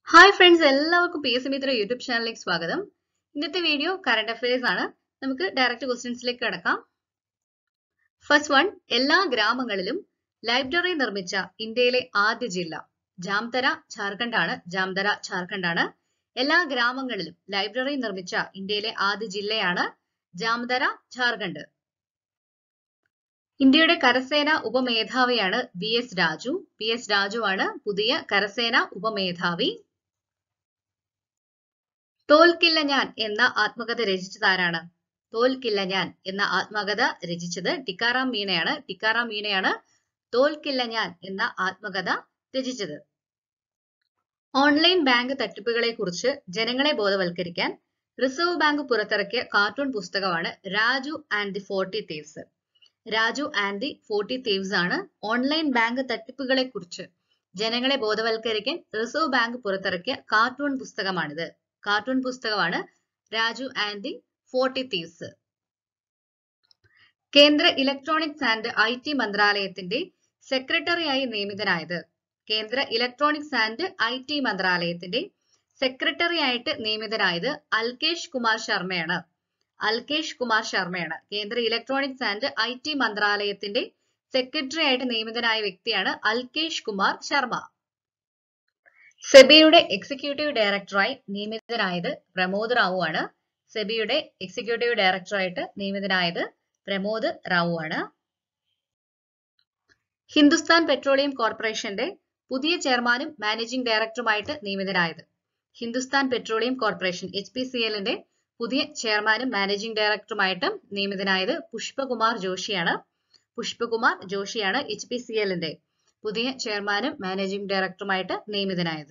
hi friends എല്ലാവർക്കും P S C Mitra YouTube ചാനലിലേക്ക് സ്വാഗതം ഇന്നത്തെ വീഡിയോ കറണ്ട് അഫയേഴ്സ് ആണ് നമുക്ക് ഡയറക്റ്റ് ക്വസ്റ്റ്യൻസിലേക്ക് കിടക്കാം ഫസ്റ്റ് വൺ എല്ലാ ഗ്രാമങ്ങളിലും ലൈബ്രറി നിർമ്മിച്ച ഇന്ത്യയിലെ ആദ്യ ജില്ല ജാംതര ജാർഖണ്ഡ് ആണ് ജാംതര ജാർഖണ്ഡ് ആണ് എല്ലാ ഗ്രാമങ്ങളിലും ലൈബ്രറി നിർമ്മിച്ച ഇന്ത്യയിലെ ആദ്യ ജില്ലയാണ് ജാംതര ജാർഖണ്ഡ് ഇന്ത്യയുടെ കരസേന ഉപമേധാവിയാണ് V S Raju V S Raju ആണ് പുതിയ കരസേന ഉപമേധാവി തോൽക്കില്ല ഞാൻ എന്ന ആത്മകഥ രചിച്ചത് ആരാണ് തോൽക്കില്ല ഞാൻ എന്ന ആത്മകഥ രചിച്ചത് ടിക്കാറാം മീണയാണ് ടിക്കാറാം മീണയാണ് തോൽക്കില്ല ഞാൻ എന്ന ആത്മകഥ രചിച്ചത് ഓൺലൈൻ ബാങ്ക് തട്ടിപ്പുകളെ കുറിച്ച് ജനങ്ങളെ ബോധവൽക്കരിക്കാൻ റിസർവ് ബാങ്ക് പുറത്തിറക്കിയ കാർട്ടൂൺ പുസ്തകമാണ് Raju and the forty thieves Raju and the forty thieves ആണ് ഓൺലൈൻ ബാങ്ക് തട്ടിപ്പുകളെ കുറിച്ച് ജനങ്ങളെ ബോധവൽക്കരിക്കാൻ റിസർവ് ബാങ്ക് പുറത്തിറക്കിയ കാർട്ടൂൺ പുസ്തകമാണിത് കാർട്ടൂൺ പുസ്തകമാണ് Raju and the forty thieves കേന്ദ്ര ഇലക്ട്രോണിക്സ് ആൻഡ് ഐ ടി മന്ത്രാലയത്തിന്റെ സെക്രട്ടറിയായി നിയമിതനായത് കേന്ദ്ര ഇലക്ട്രോണിക്സ് ആൻഡ് ഐ ടി മന്ത്രാലയത്തിന്റെ സെക്രട്ടറി ആയിട്ട് നിയമിതനായത് അൽകേഷ് കുമാർ ശർമ്മയാണ് അൽകേഷ് കുമാർ ശർമ്മയാണ് കേന്ദ്ര ഇലക്ട്രോണിക്സ് ആൻഡ് ഐ ടി മന്ത്രാലയത്തിന്റെ സെക്രട്ടറി ആയിട്ട് നിയമിതനായ വ്യക്തിയാണ് അൽകേഷ് കുമാർ ശർമ്മ സെബിയുടെ എക്സിക്യൂട്ടീവ് ഡയറക്ടറായി നിയമിതനായത് പ്രമോദ് റാവു ആണ് സെബിയുടെ എക്സിക്യൂട്ടീവ് ഡയറക്ടറായിട്ട് നിയമിതനായത് പ്രമോദ് റാവു ആണ് ഹിന്ദുസ്ഥാൻ പെട്രോളിയം കോർപ്പറേഷന്റെ പുതിയ ചെയർമാനും മാനേജിംഗ് ഡയറക്ടറുമായിട്ട് നിയമിതനായത് Hindustan petroleum corporation H P C എല്ലിന്റെ പുതിയ ചെയർമാനും മാനേജിംഗ് ഡയറക്ടറുമായിട്ട് നിയമിതനായത് പുഷ്പകുമാർ ജോഷിയാണ് പുഷ്പകുമാർ ജോഷിയാണ് എച്ച് പി സി എല്ലിന്റെ പുതിയ ചെയർമാനും മാനേജിംഗ് ഡയറക്ടറുമായിട്ട് നിയമിതനായത്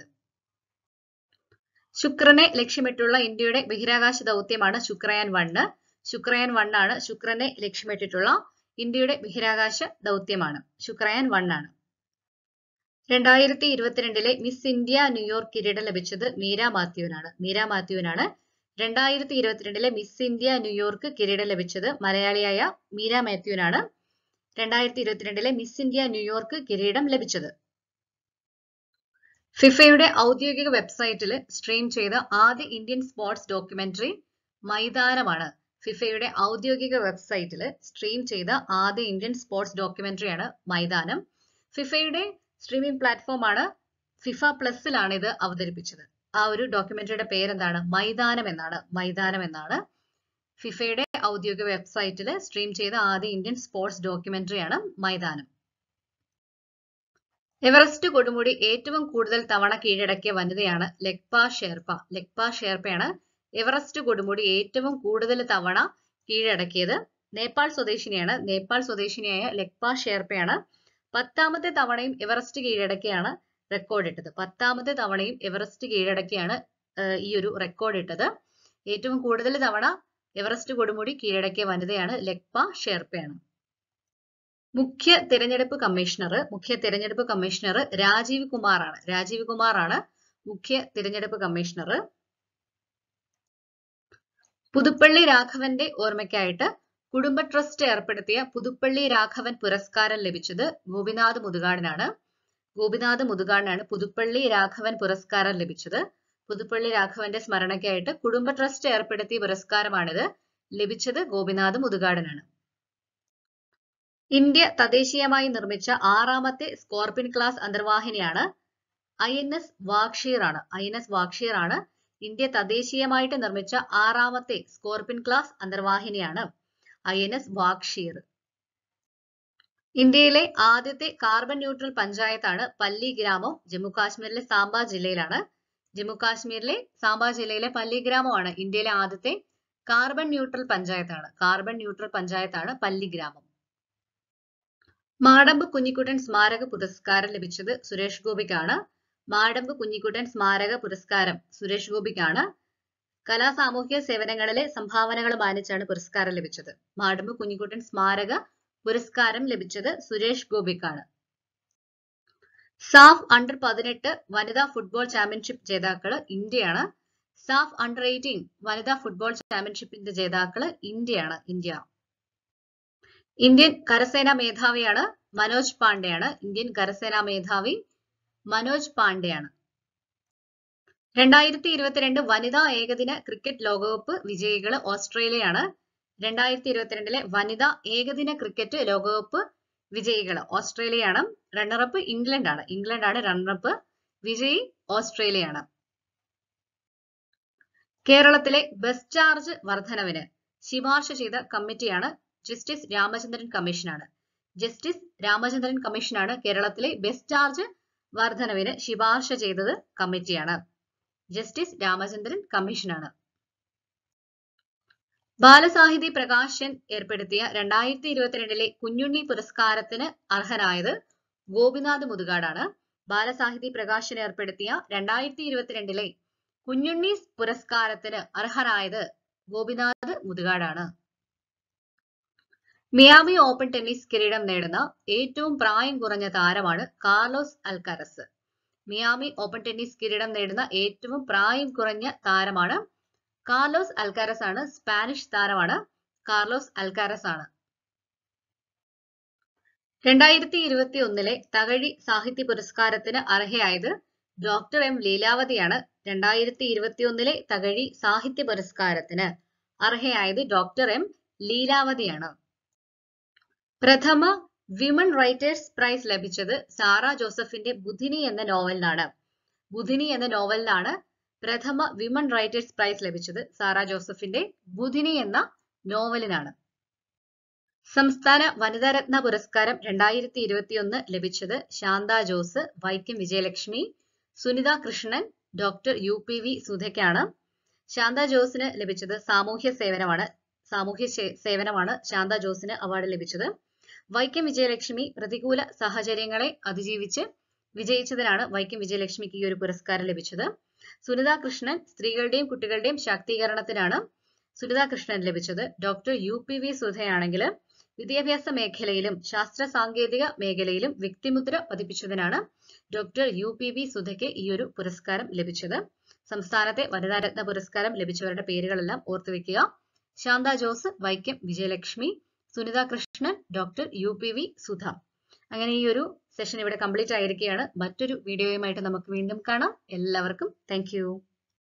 ശുക്രനെ ലക്ഷ്യമിട്ടുള്ള ഇന്ത്യയുടെ ബഹിരാകാശ ദൗത്യമാണ് ശുക്രയാൻ വണ്ണ് ശുക്രയാൻ വണ്ണാണ് ശുക്രനെ ലക്ഷ്യമിട്ടിട്ടുള്ള ഇന്ത്യയുടെ ബഹിരാകാശ ദൗത്യമാണ് ശുക്രയാൻ വണ്ണാണ് രണ്ടായിരത്തി ഇരുപത്തിരണ്ടിലെ മിസ് ഇന്ത്യ ന്യൂയോർക്ക് കിരീടം ലഭിച്ചത് മീര മാത്യുവിനാണ് മീര മാത്യുവിനാണ് രണ്ടായിരത്തി ഇരുപത്തിരണ്ടിലെ മിസ് ഇന്ത്യ ന്യൂയോർക്ക് കിരീടം ലഭിച്ചത് മലയാളിയായ മീര മാത്യുവിനാണ് രണ്ടായിരത്തി ഇരുപത്തിരണ്ടിലെ മിസ് ഇന്ത്യ ന്യൂയോർക്ക് കിരീടം ലഭിച്ചത് ഫിഫയുടെ ഔദ്യോഗിക വെബ്സൈറ്റിൽ സ്ട്രീം ചെയ്ത ആദ്യ ഇന്ത്യൻ സ്പോർട്സ് ഡോക്യുമെന്ററി മൈതാനമാണ് ഫിഫയുടെ ഔദ്യോഗിക വെബ്സൈറ്റിൽ സ്ട്രീം ചെയ്ത ആദ്യ ഇന്ത്യൻ സ്പോർട്സ് ഡോക്യുമെന്ററിയാണ് മൈതാനം ഫിഫയുടെ സ്ട്രീമിംഗ് പ്ലാറ്റ്ഫോമാണ് ഫിഫ പ്ലസിലാണ് ഇത് അവതരിപ്പിച്ചത് ആ ഒരു ഡോക്യുമെന്ററിയുടെ പേരെന്താണ് മൈതാനം എന്നാണ് മൈതാനം എന്നാണ് ഫിഫയുടെ ഔദ്യോഗിക വെബ്സൈറ്റിൽ സ്ട്രീം ചെയ്ത ആദ്യ ഇന്ത്യൻ സ്പോർട്സ് ഡോക്യുമെന്ററിയാണ് മൈതാനം എവറസ്റ്റ് കൊടുമുടി ഏറ്റവും കൂടുതൽ തവണ കീഴടക്കിയ വനിതയാണ് ലെക്പ ഷെർപ്പ ലെക്പ ഷെർപ്പയാണ് എവറസ്റ്റ് കൊടുമുടി ഏറ്റവും കൂടുതൽ തവണ കീഴടക്കിയത് നേപ്പാൾ സ്വദേശിനിയാണ് നേപ്പാൾ സ്വദേശിനിയായ ലെക്പ ഷെർപ്പയാണ് പത്താമത്തെ തവണയും എവറസ്റ്റ് കീഴടക്കിയാണ് റെക്കോർഡ് ഇട്ടത് പത്താമത്തെ തവണയും എവറസ്റ്റ് കീഴടക്കിയാണ് ഈ ഒരു റെക്കോർഡ് ഇട്ടത് ഏറ്റവും കൂടുതൽ തവണ എവറസ്റ്റ് കൊടുമുടി കീഴടക്കിയ വനിതയാണ് ലെക്പ ഷെർപ്പയാണ് മുഖ്യ തിരഞ്ഞെടുപ്പ് കമ്മീഷണർ മുഖ്യ തിരഞ്ഞെടുപ്പ് കമ്മീഷണർ രാജീവ് കുമാറാണ് രാജീവ് കുമാറാണ് മുഖ്യ തിരഞ്ഞെടുപ്പ് കമ്മീഷണർ പുതുപ്പള്ളി രാഘവന്റെ ഓർമ്മയ്ക്കായിട്ട് കുടുംബ ട്രസ്റ്റ് ഏർപ്പെടുത്തിയ പുതുപ്പള്ളി രാഘവൻ പുരസ്കാരം ലഭിച്ചത് ഗോപിനാഥ് മുതുകാടിനാണ് ഗോപിനാഥ് മുതുകാടിനാണ് പുതുപ്പള്ളി രാഘവൻ പുരസ്കാരം ലഭിച്ചത് പുതുപ്പള്ളി രാഘവന്റെ സ്മരണയ്ക്കായിട്ട് കുടുംബ ട്രസ്റ്റ് ഏർപ്പെടുത്തിയ പുരസ്കാരമാണിത് ലഭിച്ചത് ഗോപിനാഥ് മുതുകാടനാണ് ഇന്ത്യ തദ്ദേശീയമായി നിർമ്മിച്ച ആറാമത്തെ സ്കോർപിൻ ക്ലാസ് അന്തർവാഹിനിയാണ് ഐ എൻ എസ് വാക്ഷീർ ആണ് ഐ എൻ എസ് വാക്ഷീർ ആണ് ഇന്ത്യ തദ്ദേശീയമായിട്ട് നിർമ്മിച്ച ആറാമത്തെ സ്കോർപിൻ ക്ലാസ് അന്തർവാഹിനിയാണ് ഐ എൻ എസ് വാക്ഷീർ ഇന്ത്യയിലെ ആദ്യത്തെ കാർബൺ ന്യൂട്രൽ പഞ്ചായത്താണ് പല്ലി ഗ്രാമം ജമ്മു കാശ്മീരിലെ സാംബ ജില്ലയിലാണ് ജമ്മു കാശ്മീരിലെ സാംബ ജില്ലയിലെ പല്ലി ഗ്രാമമാണ് ഇന്ത്യയിലെ ആദ്യത്തെ കാർബൺ ന്യൂട്രൽ പഞ്ചായത്താണ് കാർബൺ ന്യൂട്രൽ പഞ്ചായത്താണ് പല്ലി ഗ്രാമം മാടമ്പ് കുഞ്ഞിക്കുട്ടൻ സ്മാരക പുരസ്കാരം ലഭിച്ചത് സുരേഷ് ഗോപിക്കാണ് മാടമ്പ് കുഞ്ഞിക്കുട്ടൻ സ്മാരക പുരസ്കാരം സുരേഷ് ഗോപിക്കാണ് കലാ സാമൂഹിക സേവനങ്ങളിലെ സംഭാവനകൾ മാനിച്ചാണ് പുരസ്കാരം ലഭിച്ചത് മാടമ്പ് കുഞ്ഞിക്കുട്ടൻ സ്മാരക പുരസ്കാരം ലഭിച്ചത് സുരേഷ് ഗോപിക്കാണ് സാഫ് അണ്ടർ പതിനെട്ട് വനിതാ ഫുട്ബോൾ ചാമ്പ്യൻഷിപ്പ് ജേതാക്കള് ഇന്ത്യയാണ് സാഫ് അണ്ടർ എയ്റ്റീൻ വനിതാ ഫുട്ബോൾ ചാമ്പ്യൻഷിപ്പിന്റെ ജേതാക്കള് ഇന്ത്യയാണ് ഇന്ത്യ ഇന്ത്യൻ കരസേനാ മേധാവിയാണ് മനോജ് പാണ്ഡെയാണ് ഇന്ത്യൻ കരസേനാ മേധാവി മനോജ് പാണ്ഡെയാണ് രണ്ടായിരത്തി ഇരുപത്തിരണ്ട് വനിതാ ഏകദിന ക്രിക്കറ്റ് ലോകകപ്പ് വിജയികൾ ഓസ്ട്രേലിയയാണ് രണ്ടായിരത്തി ഇരുപത്തിരണ്ടിലെ വനിതാ ഏകദിന ക്രിക്കറ്റ് ലോകകപ്പ് വിജയികൾ ഓസ്ട്രേലിയയാണ് റണ്ണറപ്പ് ഇംഗ്ലണ്ട് ആണ് ഇംഗ്ലണ്ട് ആണ് റണ്ണറപ്പ് വിജയി ഓസ്ട്രേലിയയാണ് കേരളത്തിലെ ബസ് ചാർജ് വർധനവിന് ശുപാർശ ചെയ്ത കമ്മിറ്റിയാണ് ജസ്റ്റിസ് രാമചന്ദ്രൻ കമ്മീഷനാണ് ജസ്റ്റിസ് രാമചന്ദ്രൻ കമ്മീഷനാണ് കേരളത്തിലെ ബസ് ചാർജ് വർധനവിന് ശുപാർശ ചെയ്തത് കമ്മിറ്റിയാണ് ജസ്റ്റിസ് രാമചന്ദ്രൻ കമ്മീഷനാണ് ബാലസാഹിതി പ്രകാശൻ ഏർപ്പെടുത്തിയ രണ്ടായിരത്തി ഇരുപത്തിരണ്ടിലെ കുഞ്ഞുണ്ണി പുരസ്കാരത്തിന് അർഹനായത് ഗോപിനാഥ് മുതുകാടാണ് ബാലസാഹിതി പ്രകാശൻ ഏർപ്പെടുത്തിയ രണ്ടായിരത്തി ഇരുപത്തിരണ്ടിലെ കുഞ്ഞുണ്ണി പുരസ്കാരത്തിന് അർഹനായത് ഗോപിനാഥ് മുതുകാടാണ് മിയാമി ഓപ്പൺ ടെന്നീസ് കിരീടം നേടുന്ന ഏറ്റവും പ്രായം കുറഞ്ഞ താരമാണ് Carlos Alcaraz Miami open tennis കിരീടം നേടുന്ന ഏറ്റവും പ്രായം കുറഞ്ഞ താരമാണ് കാർലോസ് അൽക്കാരസ് ആണ് സ്പാനിഷ് താരമാണ് കാർലോസ് അൽക്കാരസ് ആണ് രണ്ടായിരത്തി ഇരുപത്തി ഒന്നിലെ തകഴി സാഹിത്യ പുരസ്കാരത്തിന് അർഹയായത് ഡോക്ടർ എം ലീലാവതിയാണ് രണ്ടായിരത്തി ഇരുപത്തി ഒന്നിലെ തകഴി സാഹിത്യ പുരസ്കാരത്തിന് അർഹയായത് ഡോക്ടർ എം ലീലാവതിയാണ് പ്രഥമ വിമൺ റൈറ്റേഴ്സ് പ്രൈസ് ലഭിച്ചത് സാറ ജോസഫിന്റെ ബുധിനി എന്ന നോവലിനാണ് ബുധിനി എന്ന നോവലിനാണ് പ്രഥമ വിമൺ റൈറ്റേഴ്സ് പ്രൈസ് ലഭിച്ചത് സാറ ജോസഫിന്റെ ബുധിനി എന്ന നോവലിനാണ് സംസ്ഥാന വനിതാരത്ന പുരസ്കാരം രണ്ടായിരത്തി ഇരുപത്തിയൊന്ന് ലഭിച്ചത് Shantha Jose Vaikom Vijayalakshmi Sunitha Krishnan doctor U P V സുധയ്ക്കാണ് ശാന്ത ജോസിന് ലഭിച്ചത് സാമൂഹ്യ സേവനമാണ് സാമൂഹ്യ സേവനമാണ് ശാന്ത ജോസിന് അവാർഡ് ലഭിച്ചത് വൈക്കം വിജയലക്ഷ്മി പ്രതികൂല സാഹചര്യങ്ങളെ അതിജീവിച്ച് വിജയിച്ചതിനാണ് വൈക്കം വിജയലക്ഷ്മിക്ക് ഈ ഒരു പുരസ്കാരം ലഭിച്ചത് സുനിത കൃഷ്ണൻ സ്ത്രീകളുടെയും കുട്ടികളുടെയും ശാക്തീകരണത്തിനാണ് സുനിത കൃഷ്ണൻ ലഭിച്ചത് ഡോക്ടർ യു പി വി സുധയാണെങ്കിൽ വിദ്യാഭ്യാസ മേഖലയിലും ശാസ്ത്ര സാങ്കേതിക മേഖലയിലും വ്യക്തിമുദ്ര പതിപ്പിച്ചതിനാണ് ഡോക്ടർ യു പി വി സുധയ്ക്ക് ഈ ഒരു പുരസ്കാരം ലഭിച്ചത് സംസ്ഥാനത്തെ വനിതാരത്ന പുരസ്കാരം ലഭിച്ചവരുടെ പേരുകളെല്ലാം ഓർത്തുവെക്കുക Shantha Jose Vaikom Vijayalakshmi Sunitha Krishnan doctor U P V Sudha അങ്ങനെ ഈ ഒരു സെഷൻ ഇവിടെ കംപ്ലീറ്റ് ആയിരിക്കുകയാണ് മറ്റൊരു വീഡിയോയുമായിട്ട് നമുക്ക് വീണ്ടും കാണാം എല്ലാവർക്കും താങ്ക്